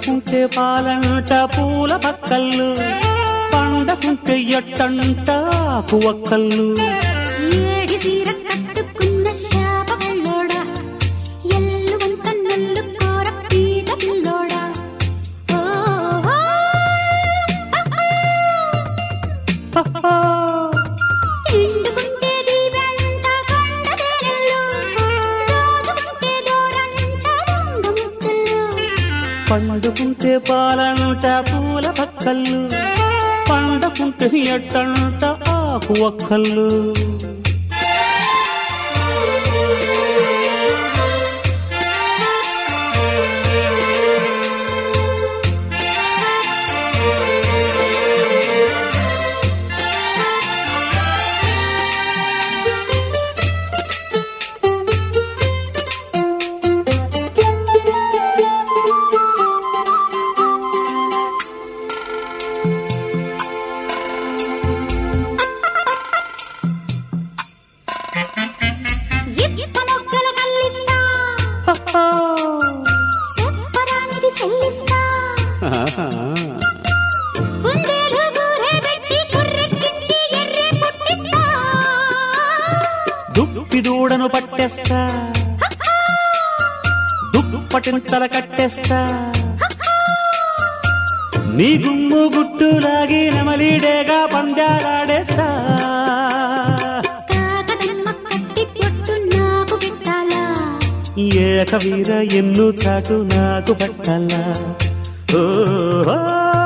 పండుకుంటే పాలంట పూల పక్కళ్ళు పండకుంటే ఎట్టంట ఆకు ఒక్కళ్ళు ఏడి సీర కట్టుకున్న శాప పిల్లోడా ఎల్లువంత నల్లు కోర పీత పిల్లోడా ఓ హహా. ఎండుకుంటే దీవెంట కొండదేరల్లో దోచుకుంటే దూరంట దొంగ ముద్దల్లో పండుకుంటే పాలంట పూల పక్కళ్ళు పండకుంటే ఎట్టంట ఆకు ఒక్కళ్ళు ఇప్ప మొక్కల కల్లిస్తా హహా. చెప్పరానిది చెల్లిస్తా ఆహా. కుందేలు గూరే పెట్టి కుర్రెక్కించి ఎర్రె పుట్టిస్తా దుప్పి దూడను పట్టేస్తా దుప్పటింతల కట్టేస్తా నీ గుమ్ము గుట్టు లాగి నమలీడేగా పందాలాడేస్తా కాకతమ్మ కట్టి పొట్టు నాకు పెట్టాలా ఏక వీర ఎన్ను చాటు నాకు పట్టాలా ఓ, ఓ,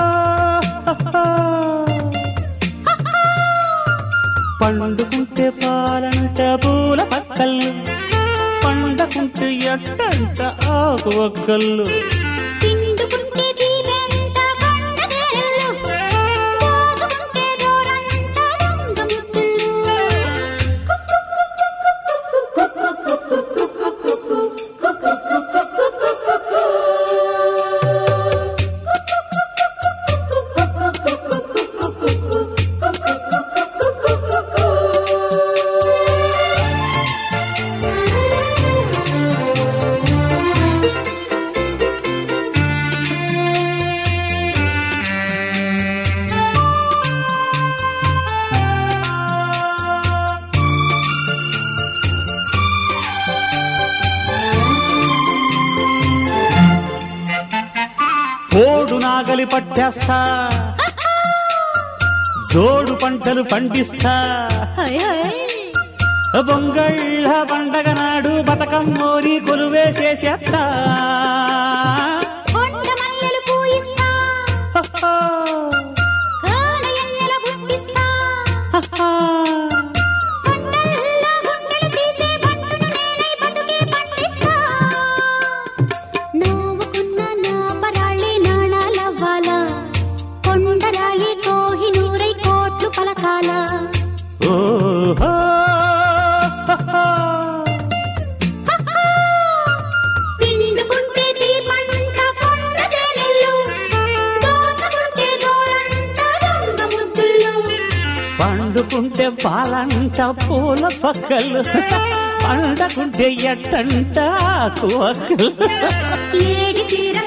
పండుకుంటే పాలంట పూల పక్కళ్ళు పండకుంటే ఎట్టంట ఆకు ఒక్కళ్ళు పిండుకుంటే దీవెంట కొండదేరల్లో దోచుకుంటే దూరంట దొంగ కోడు నాగలి పట్టేస్తా జోడు పంటలు పండిస్తా హయ్ హయ్ బొంగళ్ళ పండగ నాడు బతకమ్మోరి కొలువేసేసేస్తా కొండ మల్లెలు పూయిస్తా హహా, కాన ఎన్నెల పుట్టిస్తా హహా. కొండల్లో గుండెలు తీసే బంటును నేనై బతుకే పండిస్తా నవ్వుకున్న నా పరాళ్ళే నాణాలవ్వాలా కొండరాయి కోహినూరై కోట్లు పలకాలా ఓహో, హహా. పిండుకుంటే దీపంట కొండ తేనెల్లు దోచుకుంటే దూరంట దొంగ ముద్దుల్లో పండుకుంటే పాలంట పూల పక్కలు పండకుంటే ఎట్టంట ఆకు ఒక్కలు ఏడి చీర